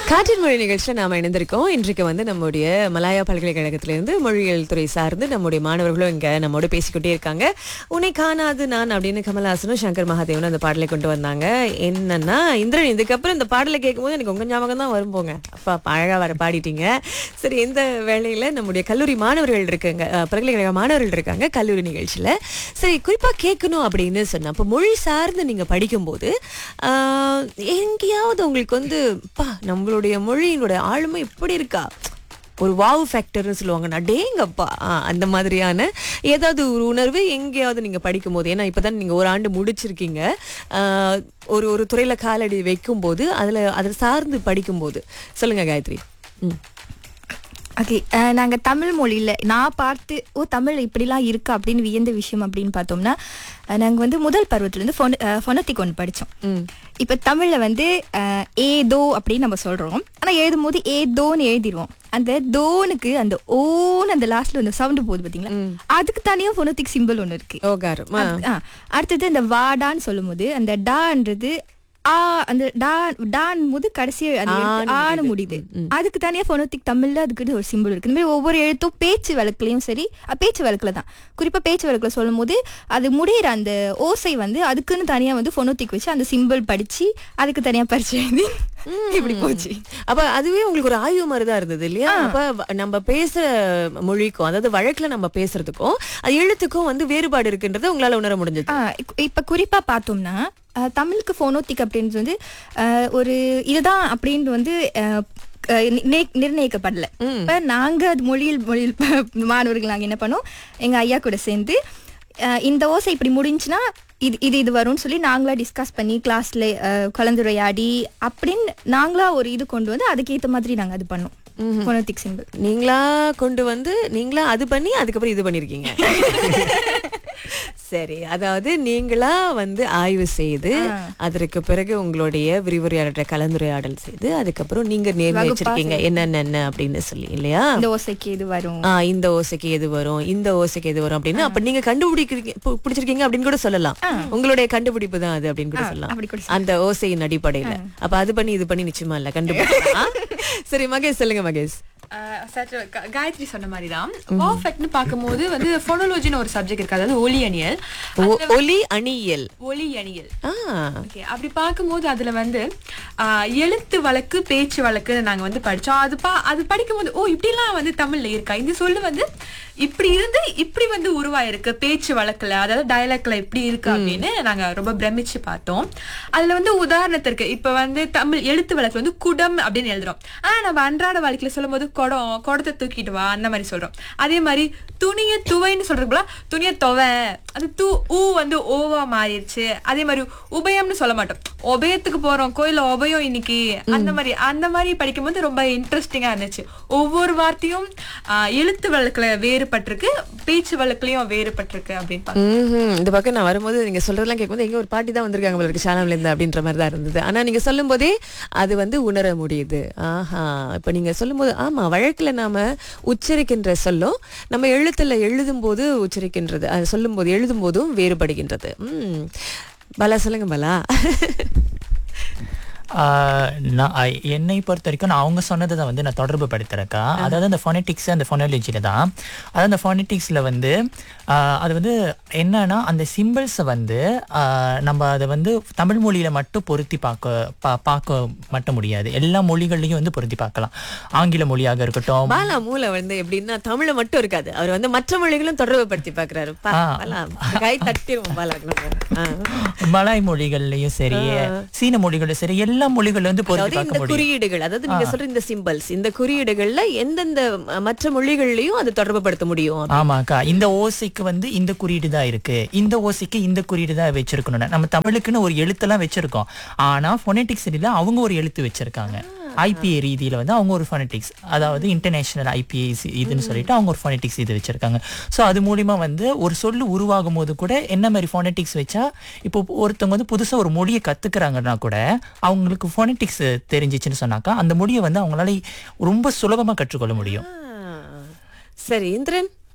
காற்றின் மொழி நிகழ்ச்சியில் நாம் இணைந்திருக்கோம் இன்றைக்கு வந்து நம்முடைய மலாயா பல்கலைக்கழகத்திலிருந்து மொழியியல் துறை சார்ந்து நம்முடைய மாணவர்களும் இங்க நம்மோட பேசிக்கிட்டே இருக்காங்க உன்னை காணாது நான் அப்படின்னு கமல்ஹாசனும் சங்கர் மகாதேவனும் அந்த பாடலை கொண்டு வந்தாங்க என்னன்னா இந்திரன் இதுக்கப்புறம் இந்த பாடலை கேட்கும்போது எனக்கு உங்க ஞாபகம் தான் வரும் போங்க அப்பா அழகா வர பாடிட்டீங்க சரி இந்த வேளையில நம்முடைய கல்லூரி மாணவர்கள் இருக்காங்க அஹ், பல்கலைக்கழக மாணவர்கள் இருக்காங்க கல்லூரி நிகழ்ச்சியில சரி குறிப்பா கேட்கணும் அப்படின்னு சொன்னா அப்ப மொழி சார்ந்து நீங்க படிக்கும்போது ஆஹ், எங்கேயாவது உங்களுக்கு வந்து பா நம்மளுடைய மொழியினுடைய ஆளுமை இப்படி இருக்கா ஒரு வாவ் ஃபேக்டர்னு சொல்லுவாங்க அடேங்கப்பா ஆ, அந்த மாதிரியான ஏதாவது ஒரு உணர்வு எங்கேயாவது நீங்க படிக்கும்போது ஏன்னா இப்பதான் நீங்க ஒரு ஆண்டு முடிச்சிருக்கீங்க ஆஹ், ஒரு ஒரு துறையில காலடி வைக்கும்போது அதுல அதை சார்ந்து படிக்கும்போது சொல்லுங்க காயத்ரி ம் ஓகே நாங்கள் தமிழ் மொழியில் நான் பார்த்து ஓ தமிழ் இப்படிலாம் இருக்கா அப்படின்னு வியந்த விஷயம் அப்படின்னு பார்த்தோம்னா நாங்கள் வந்து முதல் பருவத்துலேருந்து ஃபொன ஃபொனத்திக் ஒன்று படித்தோம் ம் இப்போ தமிழில் வந்து அஹ், ஏதோ அப்படின்னு நம்ம சொல்கிறோம் ஆனால் எழுதும் போது ஏதோன்னு எழுதிடுவோம் அந்த தோனுக்கு அந்த ஓன்னு அந்த லாஸ்ட்ல அந்த சவுண்டு போகுது பார்த்தீங்களா அதுக்கு தனியாக ஃபொனத்திக் சிம்பிள் ஒன்று இருக்கு ஓகாரம் ஆ. ஆ, அடுத்தது இந்த வாடான்னு சொல்லும்போது அந்த டான்றது ஆ அந்த டா டான் போது கடைசி அது எழுத்து ஆன்னு முடியுது அதுக்கு தனியா ஃபோனோத்திக் தமிழ்ல அதுக்கு ஒரு சிம்பிள் இருக்கு இந்த மாதிரி ஒவ்வொரு எழுத்தும் பேச்சு வழக்குலயும் சரி அ, பேச்சு வழக்குல தான் குறிப்பா பேச்சு வழக்குல சொல்லும் போது அது முடியிற அந்த ஓசை வந்து அதுக்குன்னு தனியா வந்து ஃபோனோத்திக் வச்சு அந்த சிம்பிள் படிச்சு அதுக்கு தனியா பரிச்சை எழுதி இப்படி போச்சு அப்ப அதுவே உங்களுக்கு ஒரு ஆய்வு மாதிரி தான் இருந்தது இல்லையா அப்ப வ- நம்ம பேசுற மொழிக்கும் அதாவது வழக்குல நம்ம பேசுறதுக்கும் அது எழுத்துக்கும் வந்து வேறுபாடு இருக்குன்றதை உங்களால உணர முடிஞ்சது ஆ, இக்- இப்ப குறிப்பா பார்த்தோம்னா அஹ், தமிழுக்கு ஃபோனோத்திக் அப்படின்றது வந்து அஹ், ஒரு இதுதான் அப்படின்னு வந்து அஹ், அஹ், நிர்ணய- நிர்ணயிக்கப்படல இப்ப நாங்க அது மொழியில் மொழியில் ப- மாணவர்கள் நாங்க என்ன பண்ணோம் எங்க ஐயா கூட சேர்ந்து அஹ், இந்த ஓசை இப்படி முடிஞ்சுன்னா இது இது இது வரும்னு சொல்லி நாங்களா டிஸ்கஸ் பண்ணி கிளாஸ்ல கலந்துரையாடி அப்படின்னு நாங்களா ஒரு இது கொண்டு வந்து அதுக்கேத்த மாதிரி நாங்க அது பண்ணோம் ஃபோனோத்திக் சிம்பிள் நீங்களா கொண்டு வந்து நீங்களா அது பண்ணி அதுக்கப்புறம் இது பண்ணிருக்கீங்க சரி அதாவது நீங்களா வந்து ஆய்வு செய்து அதற்கு பிறகு உங்களுடைய விரிவுரையாளர் கலந்துரையாடல் செய்து அதுக்கப்புறம் நீங்க நிர்ணயிச்சிருக்கீங்க என்னென்ன என்ன அப்படின்னு சொல்லி இல்லையா இந்த ஓசைக்கு இது வரும் ஆ இந்த ஓசைக்கு எது வரும் இந்த ஓசைக்கு எது வரும் அப்படின்னு அப்ப நீங்க கண்டுபிடிக்கிறீங்க பு- பிடிச்சிருக்கீங்க அப்படின்னு கூட சொல்லலாம் உங்களுடைய கண்டுபிடிப்பு தான் அது அப்படின்னு கூட சொல்லலாம் அப்படி கூட அந்த ஓசையின் அடிப்படையில அப்ப அது பண்ணி இது பண்ணி நிச்சயமா இல்ல கண்டுபிடிக்கலாம் சரி மகேஷ் சொல்லுங்க மகேஷ் ஆஹ் சற்று க- காயத்ரி சொன்ன மாதிரி தான் பர்ஃபெக்ட்னு பார்க்கும்போது வந்து ஃபோனோலஜின்னு ஒரு சப்ஜெக்ட் இருக்கு அதாவது ஒலி அணியல் ஒ- ஒலி அணியியல் ஒலி அணியல் ஆ ஓகே அப்படி பார்க்கும்போது அதுல வந்து ஆஹ், எழுத்து வழக்கு பேச்சு வழக்குன்னு நாங்க வந்து படிச்சோம் அது பா அது படிக்கும்போது ஓ இப்படிலாம் வந்து தமிழ்ல இருக்கா இந்த சொல்லு வந்து இப்படி இருந்து இப்படி வந்து உருவாயிருக்கு பேச்சு வழக்குல அதாவது டயலாக்ல இப்படி இருக்கு அப்படின்னு நாங்க ரொம்ப பிரமிச்சு பார்த்தோம் அதுல வந்து உதாரணத்திற்கு இப்ப வந்து தமிழ் எழுத்து வழக்கு வந்து குடம் அப்படின்னு எழுதுறோம் ஆனா நம்ம அன்றாட வாழ்க்கையில சொல்லும்போது குடம் குடத்தை தூக்கிட்டு வா அந்த மாதிரி சொல்றோம் அதே மாதிரி துணிய துவைன்னு சொல்றது போல துணிய துவை அது தூ ஊ வந்து ஓவா மாறிடுச்சு அதே மாதிரி உபயம்னு சொல்ல மாட்டோம் உபயத்துக்கு போறோம் கோயில்ல உபயம் இன்னைக்கு அந்த மாதிரி அந்த மாதிரி படிக்கும்போது ரொம்ப இன்ட்ரெஸ்டிங்கா இருந்துச்சு ஒவ்வொரு வார்த்தையும் ஆஹ், எழுத்து வழக்குல வேறுபட்டிருக்கு பேச்சு வழக்குலயும் வேறுபட்டிருக்கு அப்படின்னு பாக்க ம்ஹும். இந்த பக்கம் நான் வரும்போது நீங்க சொல்றதெல்லாம் கேட்கும்போது எங்க ஒரு பாட்டி தான் வந்திருக்காங்க போல இருக்கு சேனல்ல இருந்து அப்படின்ற மாதிரி தான் இருந்தது ஆனா நீங்க சொல்லும் போதே அது வந்து உணர முடியுது ஆஹா இப்ப நீங்க சொல்லும்போது ஆமா வழக்குல நாம உச்சரிக்கின்ற சொல்லும் நம்ம எழுத்துல எழுதும் போது உச்சரிக்கின்றது அது சொல்லும் போது எழுதும் போதும் வேறுபடுகின்றது ம் பலா சொல்லுங்க பலா ஆஹ் நான் ஐ- என்னை பொறுத்த வரைக்கும் நான் அவங்க சொன்னதை தான் வந்து நான் தொடர்பு படுத்துறேக்கா அதாவது அந்த ஃபொனட்டிக்ஸ் அந்த ஃபொனாலஜியில் தான் அதாவது அந்த ஃபொனட்டிக்ஸில் வந்து ஆஹ் அது வந்து என்னன்னா அந்த சிம்பிள்ஸை வந்து ஆஹ் நம்ம அதை வந்து தமிழ் மொழியில் மட்டும் பொருத்தி பார்க்க பா பார்க்க மட்டும் முடியாது எல்லா மொழிகள்லையும் வந்து பொருத்தி பார்க்கலாம் ஆங்கில மொழியாக இருக்கட்டும் பாலா மூளை வந்து எப்படின்னா தமிழ மட்டும் இருக்காது அவர் வந்து மற்ற மொழிகளும் தொடர்பு படுத்தி பாக்குறாரு பா- பாலா கை தட்டிடுவோம் பாலா ஆ. மலாய் மொழிகள்லையும் சரி சீன மொழிகளும் சரி எல்லா மொழிகளும் வந்து பொருத்தி அதாவது பார்க்க இந்த முடியும் குறியீடுகள் அதாவது நீங்க சொல்ற இந்த சிம்பல்ஸ் இந்த குறியீடுகள்ல எந்தெந்த அஹ், மற்ற மொழிகள்லயும் அது தொடர்பு படுத்த முடியும் ஆமாக்கா இந்த ஓசைக்கு வந்து இந்த குறியீடு தான் இருக்கு இந்த ஓசைக்கு இந்த குறியீடு தான் வச்சிருக்கணும் நம்ம தமிழுக்குன்னு ஒரு எழுத்தெல்லாம் வச்சிருக்கோம் ஆனா ஃபொனெட்டிக்ஸ் அவங்க ஒரு எழுத்து வச்சிருக்காங்க ஐபிஏ ரீதியில வந்து அவங்க ஒரு ஃபொனெட்டிக்ஸ் அதாவது இன்டர்நேஷனல் ஐபிஏ இதுன்னு சொல்லிட்டு அவங்க ஒரு ஃபொனெட்டிக்ஸ் இது வச்சிருக்காங்க ஸோ அது மூலியமா வந்து ஒரு சொல்லு உருவாகும் போது கூட என்ன மாதிரி ஃபொனெட்டிக்ஸ் வச்சா இப்போ ஒருத்தவங்க வந்து புதுசா ஒரு மொழியை கத்துக்கிறாங்கன்னா கூட அவங்களுக்கு ஃபொனெட்டிக்ஸ் தெரிஞ்சிச்சுன்னு சொன்னாக்கா அந்த மொழியை வந்து அவங்களால ரொம்ப சுலபமா கற்றுக்கொள்ள முடியும் ஆ. சரி இந்திரன்